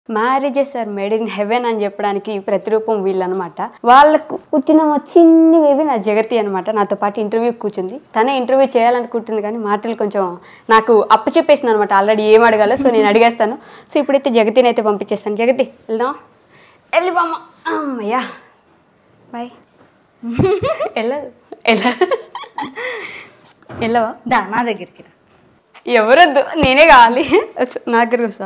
Marriages are made in heaven అని చెప్పడానికి ప్రతిరూపం వీళ్ళనమాట వాళ్ళకు పుట్టిన మా చిన్ని బేబీ నా జగతి అనమాట నాతో పాటు ఇంటర్వ్యూ కూర్చుంది తనే ఇంటర్వ్యూ చేయాలనుకుంటుంది కానీ మాటలు కొంచెం నాకు అప్పచెప్పేసింది అనమాట ఆల్రెడీ ఏం అడగాలో సో నేను అడిగేస్తాను సో ఇప్పుడైతే జగతిని అయితే పంపించేస్తాను జగతి వెళ్దాం వెళ్ళి బామ్మ అమ్మయ్యా బాయ్ వెళ్ళదు వెళ్ళ వెళ్ళవా దా నా దగ్గరికి రా ఎవరొద్దు నేనే కావాలి వచ్చు, నా దగ్గర కూర్చో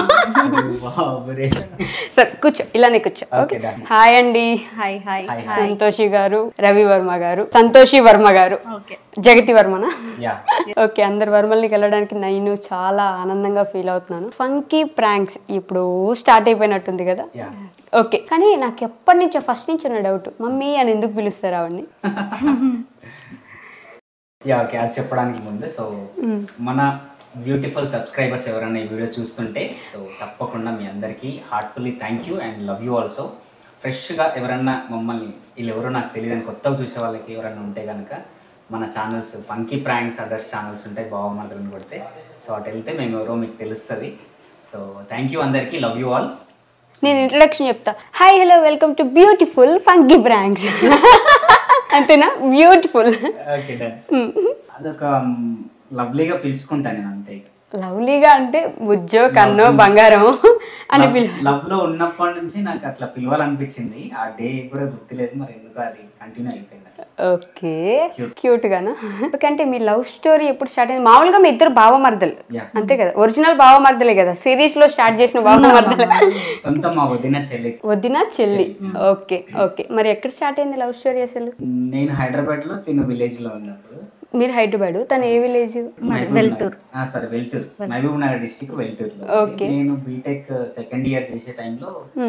సరే కూర్చో ఇలానే కూర్చో ఓకే Okay, done. హాయ్ అండి hi hi Hi, Santoshi garu Ravi Varma garu Santoshi Varma garu okay Jagati వర్మనా యా ఓకే అందరు వర్మల్ని వెళ్ళడానికి నేను చాలా ఆనందంగా ఫీల్ అవుతున్నాను ఫంకీ ప్రాంక్స్ ఇప్పుడు స్టార్ట్ అయిపోయినట్టుంది కదా యా ఓకే కానీ నాకు ఎప్పటి నుంచో ఫస్ట్ నుంచి ఉన్న డౌట్ మమ్మీ అని ఎందుకు పిలుస్తారు అవన్నీ యా ఓకే అది చెప్పడానికి ముందు సో మన బ్యూటిఫుల్ సబ్స్క్రైబర్స్ ఎవరైనా ఈ వీడియో చూస్తుంటే సో తప్పకుండా మీ అందరికీ heartfully thank you and love you also ఫ్రెష్గా ఎవరన్నా మమ్మల్ని వీళ్ళు ఎవరో నాకు తెలియదని కొత్తగా చూసే వాళ్ళకి ఎవరైనా ఉంటే కనుక మన channels funky pranks others channels ఉంటాయి బావమర్దలను కొడితే సో అటు వెళ్తే మేము ఎవరో మీకు తెలుస్తుంది సో థ్యాంక్ యూ అందరికీ లవ్ యూ ఆల్ నేను ఇంట్రడక్షన్ చెప్తా hi hello welcome to beautiful funky pranks అంతేనా బ్యూటిఫుల్ ఓకే డన్ అదొక లవ్లీగా పిలుచుకుంటాను నేను అంతే లవ్లీగా అంటే బుజ్జో కన్నో బంగారం అని పిలు లవ్ లో ఉన్నప్పటి నుంచి నాకు అట్లా పిలవాలనిపించింది ఆ డే కూడా గుర్తులేదు మరి ఎందుకు అది కంటిన్యూ అయిపోయింది ఓకే క్యూట్ గానా ఓకే అంటే మీ లవ్ స్టోరీ ఎప్పుడు స్టార్ట్ అయింది మామూలుగా మీ ఇద్దరు బావమర్దలు Yeah. అంతే కదా ఒరిజినల్ బావమర్దలే కదా సిరీస్ లో స్టార్ట్ చేసిన బావమర్దలు సొంత మా వదిన చెల్లి వద్దినా చెల్లి ఓకే ఓకే మరి ఎక్కడ స్టార్ట్ అయింది లవ్ స్టోరీ అసలు నేను హైదరాబాద్ లో తిను విలేజ్ లో ఉన్నప్పుడు మీరు హైదరాబాద్ తను ఏ village Veltur sorry Veltur Mahabub Nagar district Veltur లో Okay. నేను బీటెక్ సెకండ్ ఇయర్ చేసే టైంలో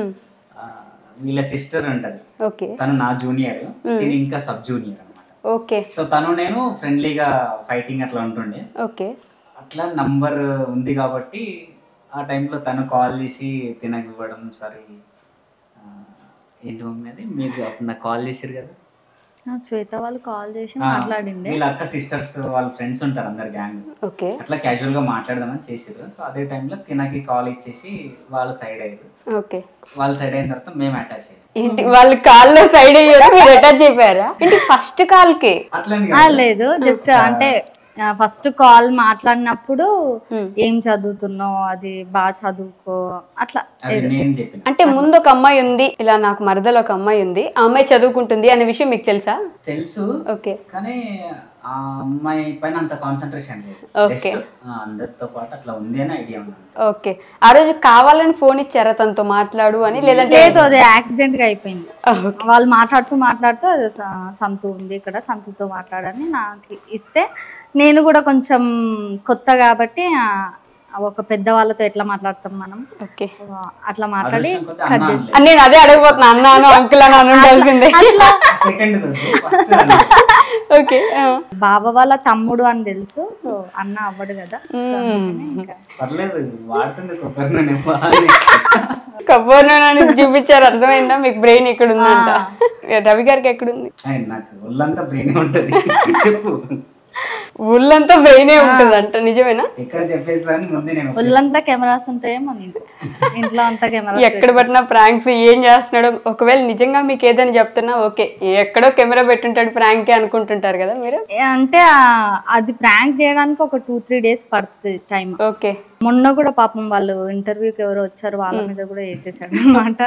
వీళ్ళ సిస్టర్ ఉంటది ఓకే తను నా జూనియర్ నేను ఇంకా సబ్ జూనియర్ అన్నమాట ఓకే సో తను నేను ఫ్రెండ్లీగా ఫైటింగ్ అట్లా ఉంటుండే ఓకే అట్లా నంబర్ ఉంది కాబట్టి ఆ టైంలో తను కాల్ చేసి తినకి ఇవ్వడం సరే ఆ, ఏంటి మమ్మీ అది మీరు అప్పుడు నాకు కాల్ చేశారు కదా ఆ, శ్వేత వాళ్ళు కాల్ చేసి ఆ, మాట్లాడిండే వీళ్ళ అక్క సిస్టర్స్ వాళ్ళ ఫ్రెండ్స్ ఉంటారు అందరు గ్యాంగ్ ఓకే అట్లా క్యాజువల్ గా మాట్లాడదామని చేసారు సో అదే టైంలో తినకి కాల్ ఇచ్చేసి వాళ్ళ సైడ్ అయ్యారు ఓకే వాళ్ళ సైడ్ అయిన తర్వాత మేము అటాచ్ అయ్యాం ఏంటి వాళ్ళు కాల్లో సైడ్ అయ్యారు మీరు అటాచ్ అయిపోయారా ఏంటి ఫస్ట్ కాల్కి అట్లని ఆ, లేదు జస్ట్ అంటే ఫస్ట్ కాల్ మాట్లాడినప్పుడు ఏం చదువుతున్నావు అది బాగా చదువుకో అట్లా అది నేను చెప్పిన అంటే ముందు ఒక అమ్మాయి ఉంది ఇలా నాకు మరదలు ఒక అమ్మాయి ఉంది ఆ అమ్మాయి చదువుకుంటుంది అనే విషయం మీకు తెలుసా తెలుసు ఓకే కానీ ఆ అమ్మాయి పైన అంత కాన్సన్ట్రేషన్ లేదు Okay. Just, ఆ, అందరితో పాటు అట్లా ఉంది అని ఐడియా ఉంది ఓకే ఆ రోజు కావాలని ఫోన్ ఇచ్చారా తనతో మాట్లాడు అని లేదంటే లేదు అది యాక్సిడెంట్ గా అయిపోయింది వాళ్ళు మాట్లాడుతూ మాట్లాడుతూ అది స- సంతు ఉంది ఇక్కడ సంతుతో మాట్లాడని నాకు ఇస్తే నేను కూడా కొంచెం కొత్త కాబట్టి ఆ, ఒక పెద్ద వాళ్ళతో ఎట్లా మాట్లాడతాం మనం ఓకే అట్లా మాట్లాడి అదృష్టం కొద్దీ అన్న అనలేదు. అని నేను అదే అడగబోతున్నా అన్నాను అంకుల్ అని అని ఉండాల్సిందే సెకండ్ ఫస్ట్ ఓకే బావ వాళ్ళ తమ్ముడు అని తెలుసు సో అన్న అవ్వడు కదా సో అందుకని ఇంకా పర్లేదు వాడుతుంది కొబ్బరి నూనె బాగానే. కొబ్బరి నూనె అని చూపించారు అర్థమైందా మీకు బ్రెయిన్ ఇక్కడ ఉందంట రవి గారికి ఎక్కడుంది ఆయన నాకు ఒళ్ళంతా బ్రెయిన్ ఉంటది చెప్పు ఊళ్ళంతా బ్రెయినే ఉంటుందంట నిజమేనా ఎక్కడ చెప్పేసాను ముందే నేను ఒళ్ళంతా కెమెరాస్ ఉంటాయో మన ఇంట్లో ఇంట్లో అంతా కెమెరా ఎక్కడ పట్టినా ప్రాంక్స్ ఏం చేస్తున్నాడు ఒకవేళ నిజంగా మీకు ఏదని చెప్తున్నా ఓకే ఎక్కడో కెమెరా పెట్టుంటాడు ప్రాంకే అనుకుంటుంటారు కదా మీరు అంటే ఆ, అది ప్రాంక్ చేయడానికి ఒక టూ త్రీ డేస్ పడుతుంది టైం ఓకే మొన్న కూడా పాపం వాళ్ళు ఇంటర్వ్యూకి ఎవరు వచ్చారు వాళ్ళ మీద కూడా వేసేసాడు అనమాట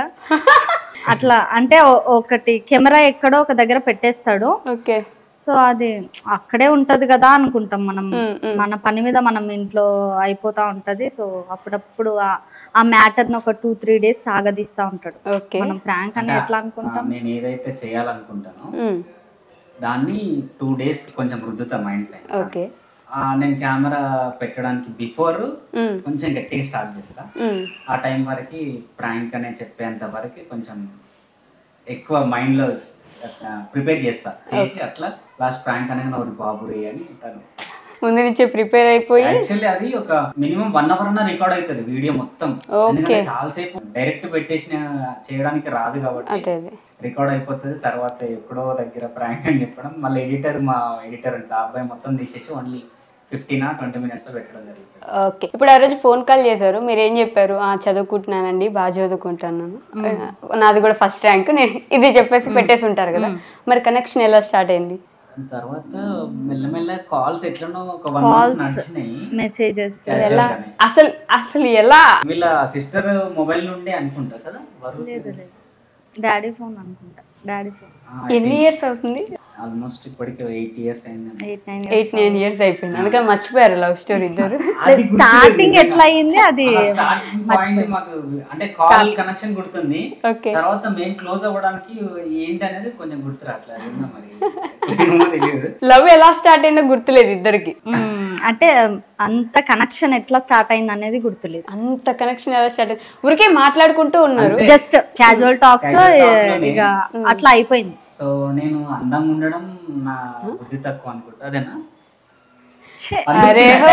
అట్లా అంటే ఒ- ఒకటి కెమెరా ఎక్కడో ఒక దగ్గర పెట్టేస్తాడు ఓకే సో అది అక్కడే ఉంటది కదా అనుకుంటాం మనం మన పని మీద మనం ఇంట్లో అయిపోతా ఉంటది సో అప్పుడప్పుడు ఆ- ఆ మ్యాటర్ ని ఒక టూ త్రీ డేస్ సాగదీస్తా ఉంటాడు ఓకే మనం ప్రాంక్ అని ఎట్లా అనుకుంటాం ఆ, నేను ఏదైతే చేయాలనుకుంటానో ఉమ్, దాన్ని టూ డేస్ కొంచెం రుద్దుతా మైండ్ పైన ఓకే ఆ, నేను కెమెరా పెట్టడానికి బిఫోర్ ఉమ్, కొంచెం గట్టిగా స్టార్ట్ చేస్తా ఉమ్, ఆ టైం వరకు ప్రాంక్ అనే చెప్పేంత వరకు కొంచెం ఎక్కువ మైండ్ లో ప్రిపేర్ చేస్తా చేసి అట్లా లాస్ట్ ప్రాంక్ అనేది ఒక బాబు రే అని తను ముందు నుంచే ప్రిపేర్ అయిపోయి యాక్చువల్లీ అది ఒక మినిమం వన్ అవర్ అన్న రికార్డ్ అవుతుంది వీడియో మొత్తం ఎందుకంటే చాలాసేపు డైరెక్ట్ పెట్టేసిన చేయడానికి రాదు కాబట్టి అదే అదే రికార్డ్ అయిపోతుంది తర్వాత ఎక్కడో దగ్గర ప్రాంక్ అని చెప్పడం మళ్ళీ ఎడిటర్ మా ఎడిటర్ అంటే ఆ అబ్బాయి మొత్తం తీసేసి ఓన్లీ ఫిఫ్టీన్ ట్వంటీ మినిట్స్ పెట్టడం జరుగుతుంది ఓకే ఇప్పుడు ఆ రోజు ఫోన్ కాల్ చేశారు మీరు ఏం చెప్పారు ఆ చదువుకుంటున్నానండి బాగా చదువుకుంటున్నాను ఆ, నాది కూడా ఫస్ట్ ర్యాంక్ నేను ఇది చెప్పేసి పెట్టేసి ఉంటారు కదా మరి కనెక్షన్ ఎలా స్టార్ట్ అయింది తర్వాత మెల్లమెల్ల కాల్స్ ఎట్లనో ఒక వన్ మంత్ నడిచినాయి మెసేజెస్ ఎలా అసలు అసలు ఎలా వీళ్ళ సిస్టర్ మొబైల్ నుండి అనుకుంటా కదా వరుస డాడీ ఫోన్ అనుకుంటా డాడీ ఫోన్ ఎన్ని ఇయర్స్ అవుతుంది ఆల్మోస్ట్ ఇప్పటికి ఎయిట్ ఇయర్స్ అయిందండి eight nine eight nine years అయిపోయింది అందుకని మర్చిపోయారు లవ్ స్టోరీ ఇద్దరు అది స్టార్టింగ్ ఎట్లా అయింది అది స్టార్టింగ్ పాయింట్ మాకు అంటే కాల్ కనెక్షన్ గుర్తుంది ఓకే తర్వాత మేము క్లోజ్ అవ్వడానికి ఏంటి అనేది కొంచెం గుర్తు రావట్లేదు ఏందో మరి ఏమో తెలియదు లవ్ ఎలా స్టార్ట్ అయిందో గుర్తులేదు ఇద్దరికి మ్మ్. అంటే అంత కనెక్షన్ ఎట్లా స్టార్ట్ అయింది అనేది గుర్తులేదు అంత కనెక్షన్ ఎలా స్టార్ట్ అయింది ఊరికే మాట్లాడుకుంటూ ఉన్నారు just casual talks Casual talk లోనే. ఇక అట్లా అయిపోయింది సో నేను అందంగా ఉండడం నా బుద్ధి తక్కువ అనుకుంటా అదేనా ఛే, అరే హో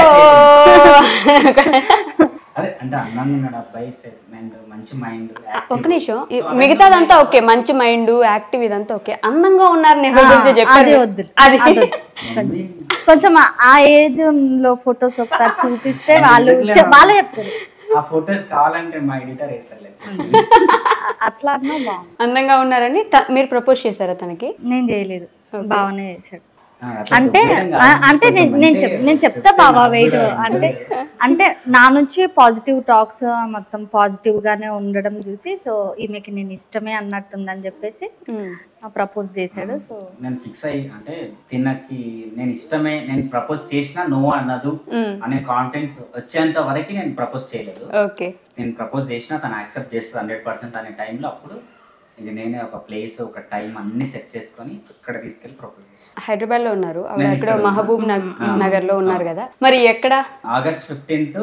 అదే అంటే అందంగా ఉన్నాడు అబ్బాయి మైండ్ మంచి మైండ్ ఒక నిమిషం ఈ మిగతాదంతా ఓకే మంచి మైండ్ యాక్టివ్ ఇదంతా ఓకే అందంగా ఉన్నారు నేను గురించి చెప్పారు అది వద్దు అది అది వద్దు. కొంచెం ఆ- ఆ ఏజ్ లో ఫొటోస్ ఒకసారి చూపిస్తే వాళ్ళు చె- వాళ్ళే చెప్తారు ఆ ఫొటోస్ కావాలంటే మా ఎడిటర్ వేసలే అ- అట్లా అన్నా బాగుంది అందంగా ఉన్నారని త- మీరు ప్రపోజ్ చేశారా తనకి నేను చేయలేదు బాగానే చేశాడు అంటే ఆ, అంటే నేను నేను చెప్ నేను చెప్తా బావా వెయిట్ అంటే అంటే నా నుంచి పాజిటివ్ టాక్స్ మొత్తం పాజిటివ్ గానే ఉండడం చూసి సో ఈమెకి నేను ఇష్టమే అన్నట్టుందని చెప్పేసి ప్రపోజ్ చేశాడు సో నేను ఫిక్స్ అయ్యి అంటే తినకి నేను ఇష్టమే నేను ప్రపోజ్ చేసినా నో అన్నదు అనే కాంటెంట్స్ వచ్చేంత వరకు నేను ప్రపోజ్ చేయలేదు ఓకే నేను ప్రపోజ్ చేసినా తను యాక్సెప్ట్ చేస్తుంది హండ్రెడ్ పర్సెంట్ అనే టైంలో అప్పుడు ఇది నేనే ఒక ప్లేస్ ఒక టైం అన్ని సెట్ చేసుకొని అక్కడ తీసుకెళ్ళి ప్రపోజ్ చేసాను హైదరాబాద్ లో ఉన్నారు ఆవిడ నేను ఎక్కడ ఇక్కడ మహబూబ్ నగర్ నగర్ లో ఉన్నారు కదా మరి ఎక్కడ August fifteenth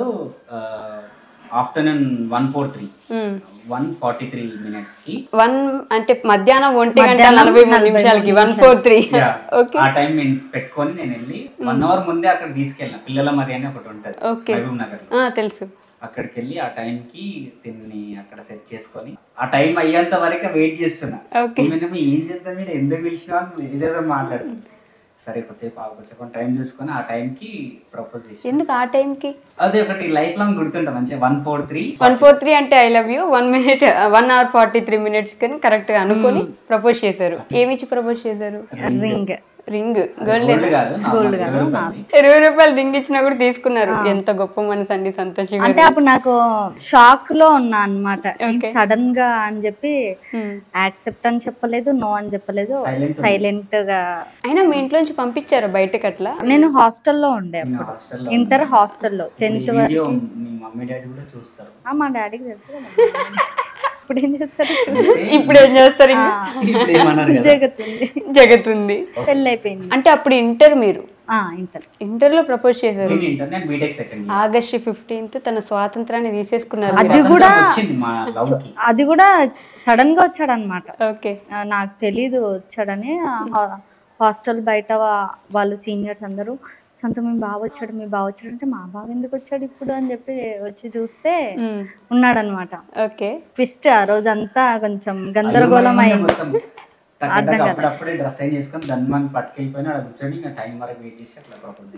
afternoon one four three one forty three minutes కి వన్ అంటే మధ్యాహ్నం ఒంటి గంట మధ్యాహ్నం నలభై మూడు నలభై నిమిషాలకి మూడు one four three Yeah. Okay ఆ టైం నేను పెట్టుకొని నేను వెళ్ళి వన్ అవర్ ముందే అక్కడ తీసుకెళ్ళిన పిల్లల మరి అని ఒకటి ఉంటుంది Okay. మహబూబ్ నగర్ లో తెలుసు అక్కడికి వెళ్ళి ఆ టైంకి దీన్ని అక్కడ సెట్ చేసుకొని ఆ టైం అయ్యేంత వరకు వెయిట్ చేస్తున్నా Okay. ఈమెనేమో ఏం చేద్దాం మీరు ఎందుకు పిలిచినా అని ఇదేదో మాట్లాడుతుంది సరే కొద్దిసేపు ఆ కొద్దిసేపు టైం చూసుకొని ఆ టైంకి ప్రపోజ్ చేసి ఎందుకు ఆ టైంకి అదే ఒకటి లైఫ్ లాంగ్ గుర్తుంటా మంచిగా one four three one four three అంటే I love you one minute one hour forty three minutes కానీ కరెక్ట్ గా అనుకొని ప్రపోజ్ చేశారు ఏమి ఇచ్చి ప్రపోజ్ చేశారు రింగ్ రింగ్ గోల్డ్ గోల్డ్ కాదు Gold ఇరవై రూపాయలది. ఇరవై రూపాయలు రింగ్ ఇచ్చినా కూడా తీసుకున్నారు ఎంత గొప్ప మనసు అండి సంతోష్ గారు. అంటే అప్పుడు నాకు షాక్ లో ఉన్నా అనమాట సడన్ గా అని చెప్పి Hmm. యాక్సెప్ట్ అని చెప్పలేదు నో అని చెప్పలేదు Silent సైలెంట్ గా అయినా మీ ఇంట్లో నుంచి పంపించారు బయటకు అట్లా నేను హాస్టల్లో ఉండే నేను అప్పుడు హాస్టల్లో ఇంటర్ హాస్టల్లో టెన్త్ ఈ వీడియో మీ మమ్మీ డాడీ కూడా చూస్తారు ఆ, మా డాడీకి తెలుసు కదా ఇప్పుడు ఏం చేస్తారు చూసి ఇప్పుడు ఏం చేస్తారు ఇంకా ఇప్పుడు ఏమన్నారు కదా జగతుంది జగత్ ఉంది పెళ్ళి అయిపోయింది అంటే అప్పుడు ఇంటర్ మీరు ఆ, ఇంటర్ ఇంటర్ లో ప్రపోజ్ చేశారు నేను internet BTech second August fifteenth తన స్వాతంత్రాన్ని తీసేసుకున్నారు అది కూడా వచ్చింది మా లవ్ కి అది కూడా సడన్ గా వచ్చాడు అనమాట ఓకే నాకు తెలీదు వచ్చాడని ఆ, హా- హాస్టల్ బయట వా- వాళ్ళు సీనియర్స్ అందరూ సొంత మీ బావ వచ్చాడు మీ బావ వచ్చాడు అంటే మా బావ ఎందుకు వచ్చాడు ఇప్పుడు అని చెప్పి వచ్చి చూస్తే ఉన్నాడనమాట ఓకే ట్విస్ట్ ఆ రోజంతా కొంచెం గందరగోళం అయింది మొత్తం టక్ టక్ అప్పుడప్పుడే డ్రెస్ అయిన చేసుకొని ధన్మాన్ పట్టుకెళ్ళిపోయినా అక్కడ కూర్చొని ఇంకా టైం వరకు వెయిట్ చేసి అట్లా ప్రపోజ్